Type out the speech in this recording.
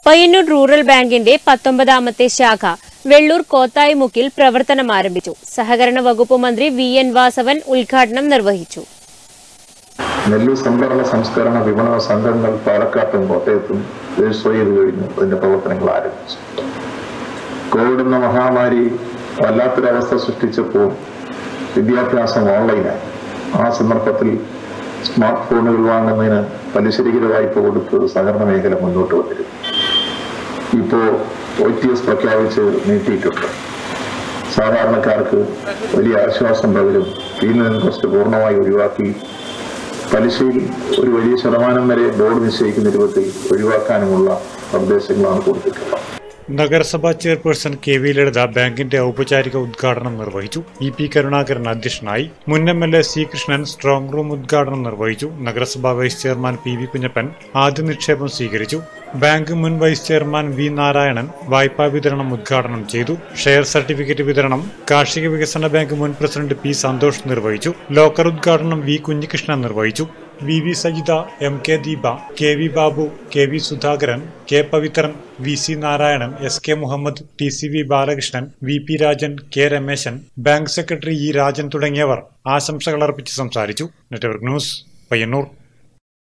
Payyanur rural ബാങ്കിന്റെ പത്തൊമ്പതാമത്തെ ശാഖ വെള്ളൂർ കോത്തായിമുക്കിൽ പ്രവർത്തനം ആരംഭിച്ചു സഹകരണ വകുപ്പ് മന്ത്രി വി എൻ വാസവൻ ഉദ്ഘാടനം നിർവഹിച്ചു നെല്ലു സംഭരണ സംസ്കരണ വിപണന സംഘങ്ങൾ പാലക്കാട്ടും കോട്ടയത്തും രജിസ്റ്റർ ചെയ്ത് കഴിഞ്ഞു അതിന്റെ പ്രവർത്തനങ്ങൾ ആരംഭിച്ചു കോവിഡ് എന്ന മഹാമാരി വല്ലാത്തൊരവസ്ഥ സൃഷ്ടിച്ചപ്പോൾ വിദ്യാഭ്യാസം ഓൺലൈനായി ആ സന്ദർഭത്തിൽ സ്മാർട്ട് ഫോണുകൾ വാങ്ങുന്നതിന് പലിശരഹിത വായ്പ കൊടുത്ത് സഹകരണ മേഖല മുന്നോട്ട് വന്നിരുന്നു ഇപ്പോൾ ഒ ടി എസ് പ്രഖ്യാപിച്ച് നീട്ടിയിട്ടുണ്ട് സാധാരണക്കാർക്ക് വലിയ ആശ്വാസം പകരും ഫീൽഡ് ഇൻട്രസ്റ്റ് പൂർണ്ണമായി ഒഴിവാക്കി പലിശയിൽ ഒരു വലിയ ശതമാനം വരെ ബോർഡ് നിശ്ചയിക്കുന്ന രൂപത്തിൽ ഒഴിവാക്കാനുമുള്ള നിർദ്ദേശങ്ങളാണ് കൊടുത്തിട്ടുള്ളത് നഗരസഭാ ചെയർപേഴ്സൺ കെ വി ലളിത ബാങ്കിന്റെ ഔപചാരിക ഉദ്ഘാടനം നിർവഹിച്ചു ഇ പി കരുണാകരൻ അധ്യക്ഷനായി മുൻ M L A C Krishnan strong room ഉദ്ഘാടനം നിർവഹിച്ചു നഗരസഭാ vice chairman P V Kunhappan ആദ്യ നിക്ഷേപം സ്വീകരിച്ചു ബാങ്ക് മുൻ വൈസ് ചെയർമാൻ വി നാരായണൻ വായ്പാ വിതരണം ഉദ്ഘാടനം ചെയ്തു ഷെയർ സർട്ടിഫിക്കറ്റ് വിതരണം കാർഷിക വികസന ബാങ്ക് മുൻ പ്രസിഡന്റ് പി സന്തോഷ് നിർവഹിച്ചു ലോക്കർ ഉദ്ഘാടനം വി കുഞ്ഞികൃഷ്ണൻ നിർവഹിച്ചു V V Sajitha M K Deepa K V Babu K V Sudhakaran K Pavithran V C Narayanan S K Muhammad T C V Balakrishnan V P Rajan K Rameshan bank secretary E Rajan തുടങ്ങിയവർ ആശംസകൾ അർപ്പിച്ച് സംസാരിച്ചു നെറ്റ്വർക്ക് ന്യൂസ് പയ്യന്നൂർ